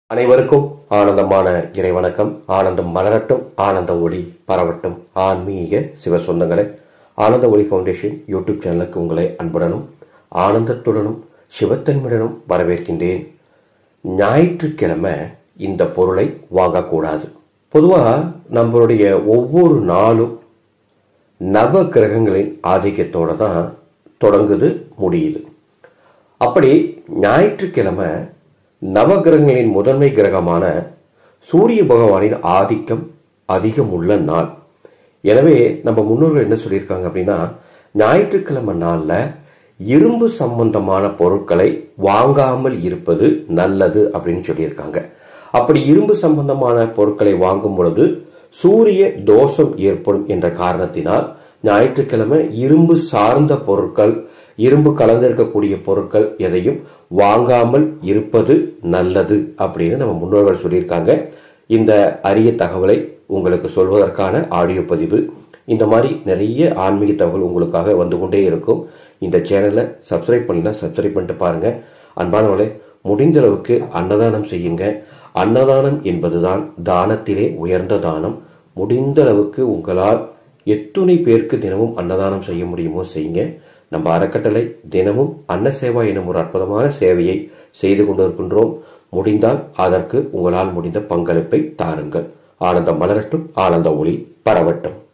அனைவருக்கும் ஆனந்தமான இறைவணக்கம் ஆனந்தம் மலரட்டும் ஆனந்த ஒளி பரவட்டும் ஆன்மீக சிவ சொந்தங்களே ஆனந்த ஒளி ஃபவுண்டேஷன் யூடியூப் சேனலுக்கு உங்களை அன்புடனும் ஆனந்தத்துடனும் சிவத்தன்மையுடனும் வரவேற்கின்றேன் ஞாயிற்றுக்கிழமை இந்த பொருளை வாங்கக்கூடாது பொதுவாக நம்மளுடைய ஒவ்வொரு நாளும் நவ கிரகங்களின் ஆதிக்கத்தோட தான் தொடங்குது முடியுது அப்படி ஞாயிற்றுக்கிழமை நவகிரகங்களின் முதன்மை கிரகமான சூரிய பகவானின் ஆதிக்கம் அதிகம் உள்ள நாள் எனவே நம்ம முன்னோர்கள் என்ன சொல்லியிருக்காங்க அப்படின்னா ஞாயிற்றுக்கிழமை நாள்ல இரும்பு சம்பந்தமான பொருட்களை வாங்காமல் இருப்பது நல்லது அப்படின்னு சொல்லியிருக்காங்க அப்படி இரும்பு சம்பந்தமான பொருட்களை வாங்கும் பொழுது சூரிய தோஷம் ஏற்படும் என்ற காரணத்தினால் ஞாயிற்றுக்கிழமை இரும்பு சார்ந்த பொருட்கள் இரும்பு கலந்திருக்கக்கூடிய பொருட்கள் எதையும் வாங்காமல் இருப்பது நல்லது அப்படின்னு நம்ம முன்னோர்கள் சொல்லியிருக்காங்க இந்த அரிய தகவலை உங்களுக்கு சொல்வதற்கான ஆடியோ பதிவு இந்த மாதிரி நிறைய ஆன்மீக தகவல் உங்களுக்காக வந்து கொண்டே இருக்கும் இந்த சேனலை சப்ஸ்கிரைப் பண்ணலாம் சப்ஸ்கிரைப் பண்ணிட்டு பாருங்க அன்பானவர்களே முடிந்த அளவுக்கு அன்னதானம் செய்யுங்க அன்னதானம் என்பதுதான் தானத்திலே உயர்ந்த தானம் முடிந்த அளவுக்கு உங்களால் எத்துணை பேருக்கு தினமும் அன்னதானம் செய்ய முடியுமோ செய்யுங்க நம்ம அறக்கட்டளை தினமும் அன்ன சேவா எனும் ஒரு அற்புதமான சேவையை செய்து கொண்டிருக்கின்றோம் முடிந்தால் அதற்கு உங்களால் முடிந்த பங்களிப்பை தாருங்கள் ஆனந்தம் மலரட்டும் ஆனந்த ஒளி பரவட்டும்